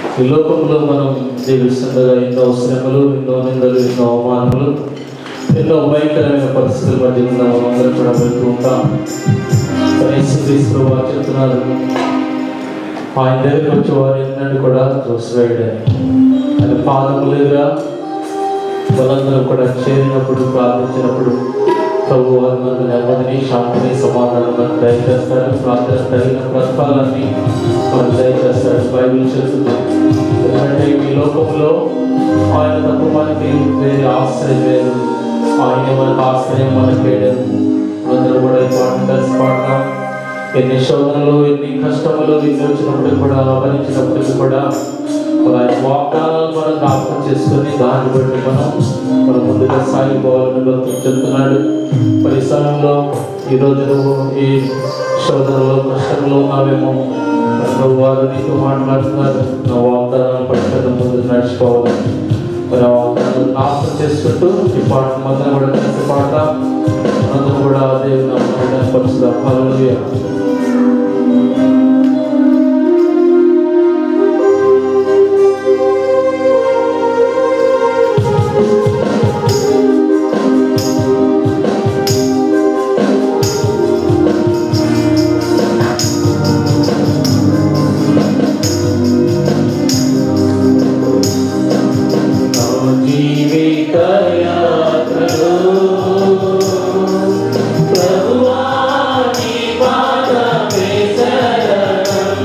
ఈ లోకంలో మనం జీవిస్తుండగా ఎన్నో శ్రమలు ఎన్నో నిందలు ఎన్నో అవమానములు ఎన్నో భయంకరమైన పరిస్థితుల మధ్య ఉన్న మనం అందరం కూడా వెళ్తూ ఉంటాం క్రీస్తు వారు చెప్తున్నారు ఆయన దగ్గరికి వచ్చే వారు ఎన్నడూ కూడా చూసివేయడని ఆయన పాదములుగా వాళ్ళందరూ కూడా చేరినప్పుడు ప్రార్థించినప్పుడు ప్రభు వారి మనకు నెమ్మదిని శాంతిని సమాధానం మనకు దయచేస్తాడు ప్రార్థన తగిన ప్రతిఫలాన్ని మనకు దయచేస్తాడు బైబిల్ చెప్తుంది ఎందుకంటే ఈ లోకంలో ఆయన తప్ప మనకి వేరే ఆశ్రయం లేదు ఆయన మనకు ఆశ్రయం మనకి వేయడం అందరూ కూడా ఈ పాటను కలిసి పాడతాం ఎన్ని శోధనలు ఎన్ని కష్టములు ఎన్ని వచ్చినప్పుడు కూడా ఆవరించినప్పుడు కూడా మరి ఆయన వాగ్దానాలు మనం జ్ఞాపకం చేసుకొని దాన్ని బట్టి మనం మన ముందుగా సాగిపోవాలని భక్తుడు చెప్తున్నాడు మరి ఈ సమయంలో ఈ రోజు నువ్వు ఈ శోధనలో కష్టంలో ఉన్నావేమో మరి నువ్వు వారు నీతో మాట్లాడుతున్నారు నా వాగ్దానాలను పట్టుకొని ముందు నడుచుకోవాలి మరి ఆ వాగ్దానాలు జ్ఞాపకం చేసుకుంటూ ఈ పాట మొత్తం కూడా కలిసి పాడతాం అందరూ కూడా దేవుని నామమున పరిశుద్ధ హల్లెలూయా నా జీవిత యాత్రలో ప్రభువా నీ పాదమే శరణం.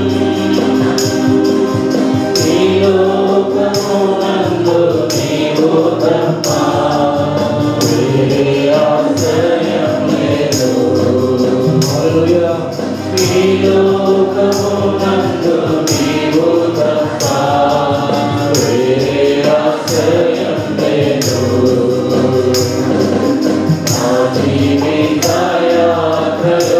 ఈ లోకమునందు నీవు తప్ప వేరే ఆశ్రయం లేదు. హల్లెలూయా. ఈ లోకమునందు నీవు తప్ప వేరే ఆశ్రయం లేదు. నా జీవిత యాత్రలో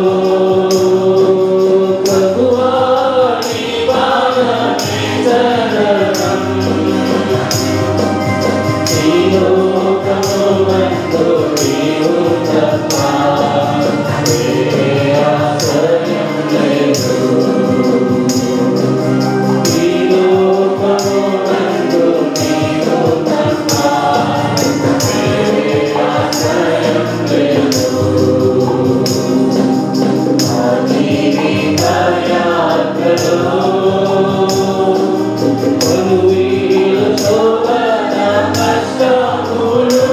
ప్రభువా నీ పాదమే శరణం. ఈ లోకమునందు నీవు తప్ప వేరే ఆశ్రయం లేదు. ఈ లోకమునందు నీవు తప్ప వేరే ఆశ్రయం లేదు. నా జీవిత యాత్రలో కొలువీలు శోభన కష్టములు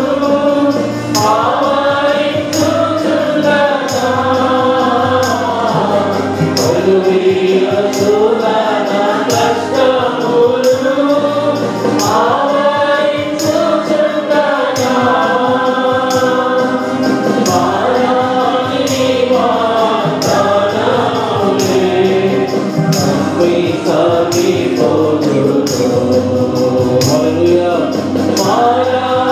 ఆవరించుచుండగా కొలువీలు శోభన కష్టములు ఆవరించుచుండగా మారాని వాగ్దానములే నమ్మి సాగిపోదును. హల్లెలూయా. మారాని